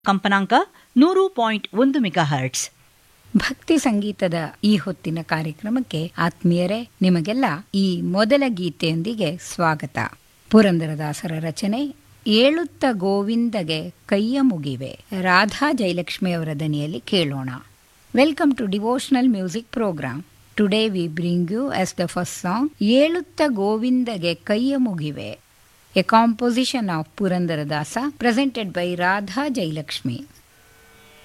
ಕಂಪನಾಂಕ ನೂರು ಪಾಯಿಂಟ್ ಒಂದು ಮೆಗಾ ಹರ್ಟ್ಸ್ ಭಕ್ತಿ ಸಂಗೀತದ ಈ ಹೊತ್ತಿನ ಕಾರ್ಯಕ್ರಮಕ್ಕೆ ಆತ್ಮೀಯರೇ ನಿಮಗೆಲ್ಲ ಈ ಮೊದಲ ಗೀತೆಯೊಂದಿಗೆ ಸ್ವಾಗತ ಪುರಂದರದಾಸರ ರಚನೆ ಏಳುತ್ತ ಗೋವಿಂದಗೆ ಕೈಯ ಮುಗಿವೆ ರಾಧಾ ಜಯಲಕ್ಷ್ಮಿ ಅವರ ದನಿಯಲ್ಲಿ ಕೇಳೋಣ welcome to devotional music programme today we bring you as the first song ಏಳುತ್ತ ಗೋವಿಂದಗೆ ಕೈಯ ಮುಗಿವೆ a composition of Purandaradasa presented by Radha Jayalakshmi